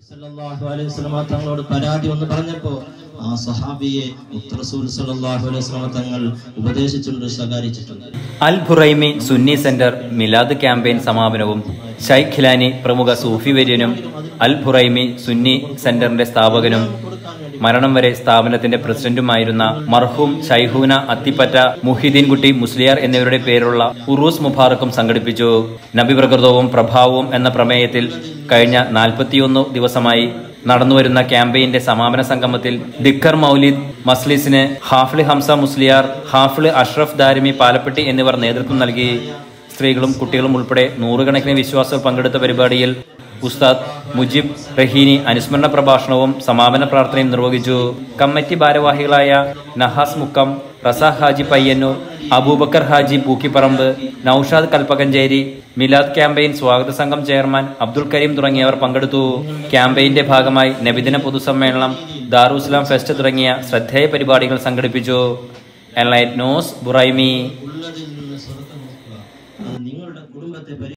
സല്ലല്ലാഹു അലൈഹി വസല്ലമ തങ്ങളോട് പരാതി ഒന്ന് പറഞ്ഞപ്പോ ആ സഹാബിയെ റസൂൽ സല്ലല്ലാഹു അലൈഹി വസല്ലമ തങ്ങൾ ഉപദേശിച്ചിട്ടുണ്ട് ശകാരിച്ചിട്ടുണ്ട് അൽ ബുറൈമി സുന്നി സെന്റർ മിലാദ് ക്യാമ്പയിൻ സമാപനവും ഷൈഖ് ഖിലാനി പ്രമുഖ സൂഫി വര്യനും അൽ ബുറൈമി സുന്നി സെന്ററിന്റെ സ്ഥാപകനും മരണം വരെ സ്ഥാപനത്തിന്റെ പ്രസിഡന്റുമായിരുന്ന മർഹൂം ഷൈഹൂന അത്തിപ്പറ്റ മുഹിദ്ദീൻ കുട്ടി മുസ്ലിയാർ എന്നിവരുടെ പേരുള്ള ഉറൂസ് മുബാറക്കും സംഘടിപ്പിച്ചു നബി പ്രകൃതവും പ്രഭാവവും എന്ന പ്രമേയത്തിൽ കഴിഞ്ഞ നാൽപ്പത്തിയൊന്ന് ദിവസമായി നടന്നുവരുന്ന ക്യാമ്പയിന്റെ സമാപന സംഗമത്തിൽ ദിക്കർ മൗലിദ് മസ്ലിസിന് ഹാഫിള് ഹംസ മുസ്ലിയാർ ഹാഫിള് അഷ്റഫ് ദാരിമി പാലപ്പെട്ടി എന്നിവർ നേതൃത്വം നൽകി സ്ത്രീകളും കുട്ടികളും ഉൾപ്പെടെ നൂറുകണക്കിന് വിശ്വാസികൾ പങ്കെടുത്ത പരിപാടിയിൽ ഉസ്താദ് മുജിബ് റഹീനി അനുസ്മരണ പ്രഭാഷണവും സമാപന പ്രാർത്ഥനയും നിർവഹിച്ചു കമ്മിറ്റി ഭാരവാഹികളായ നഹാസ് മുക്കം റസാഖ് ഹാജി പയ്യന്നൂർ അബൂബക്കർ ഹാജി പൂക്കിപ്പറമ്പ് നൌഷാദ് കൽപ്പകഞ്ചേരി മിലാദ് ക്യാമ്പയിൻ സ്വാഗത സംഘം ചെയർമാൻ അബ്ദുൽ കരീം തുടങ്ങിയവർ പങ്കെടുത്തു ക്യാമ്പയിന്റെ ഭാഗമായി നബിദിന പൊതുസമ്മേളനം ദാറുസ്ലാം ഫെസ്റ്റ് തുടങ്ങിയ ശ്രദ്ധേയ പരിപാടികൾ സംഘടിപ്പിച്ചു എൻലൈറ്റ് ന്യൂസ് ബുറൈമി ഉള്ളതിൽ നിന്ന് സ്വർഗ്ഗം നോക്കുക അത് നിങ്ങളുടെ കുടുംബത്തെ പരി